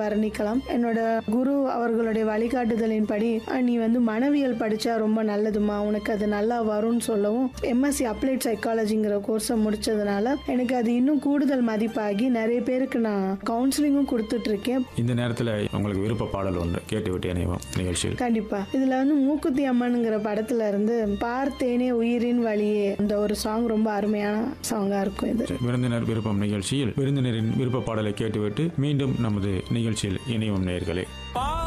வர்ணிக்கலாம் என்னோட குரு அவர்களுடைய வழிகாட்டுதலின்படி "அஹ், நீ வந்து மனவியல் படிச்சா ரொம்ப நல்லதுமா உனக்கு அது நல்லா வரும்னு சொல்லவும் எம்எஸ்சி அப்ளைட் சைக்காலஜிங்கிற கோர்ஸை முடிச்சதுனால எனக்கு அது இன்னும் கூடுதல் மதிப்பாகி நிறைய பேருக்கு நான் கவுன்சிலிங்கும் கொடுத்துட்டு இருக்கேன் இந்த நேரத்தில் உங்களுக்கு விருப்ப பாடல் ஒன்று கேட்டுவிட்டு இணைவோம் நிகழ்ச்சியில் கண்டிப்பா இதுல வந்து மூக்குத்தி அம்மனுங்கிற படத்துல இருந்து பார்த்தேனே உயிரின் வழியே இந்த ஒரு சாங் ரொம்ப அருமையான சாங்கா இருக்கும் இது விருந்தினர் விருப்பம் நிகழ்ச்சியில் விருந்தினரின் விருப்ப பாடலை கேட்டுவிட்டு மீண்டும் நமது நிகழ்ச்சியில் இணையும் நேயர்களே